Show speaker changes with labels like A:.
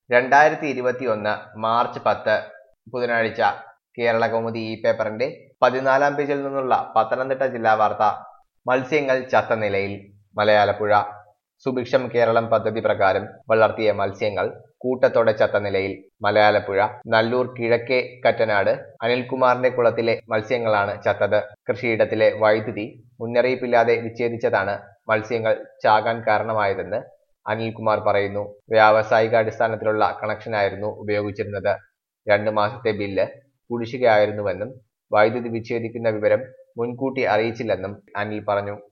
A: രണ്ടായിരത്തി ഇരുപത്തി ഒന്ന് മാർച്ച് പത്ത് ബുധനാഴ്ച കേരള കൗമുദി ഈ പേപ്പറിന്റെ പതിനാലാം പേജിൽ നിന്നുള്ള പത്തനംതിട്ട ജില്ലാ വാർത്ത മത്സ്യങ്ങൾ ചത്ത നിലയിൽ മലയാലപ്പുഴ സുഭിക്ഷം കേരളം പദ്ധതി പ്രകാരം വളർത്തിയ മത്സ്യങ്ങൾ കൂട്ടത്തോടെ ചത്ത നിലയിൽ മലയാലപ്പുഴ നല്ലൂർ കിഴക്കേ കറ്റനാട് അനിൽകുമാറിന്റെ കുളത്തിലെ മത്സ്യങ്ങളാണ് ചത്തത് കൃഷിയിടത്തിലെ വൈദ്യുതി മുന്നറിയിപ്പില്ലാതെ വിച്ഛേദിച്ചതാണ് മത്സ്യങ്ങൾ ചാകാൻ കാരണമായതെന്ന് അനിൽകുമാർ പറയുന്നു വ്യാവസായിക അടിസ്ഥാനത്തിലുള്ള കണക്ഷനായിരുന്നു ഉപയോഗിച്ചിരുന്നത് രണ്ടു മാസത്തെ ബില്ല് കുടിശ്ശികയായിരുന്നുവെന്നും വൈദ്യുതി വിച്ഛേദിക്കുന്ന വിവരം മുൻകൂട്ടി അറിയിച്ചില്ലെന്നും അനിൽ പറഞ്ഞു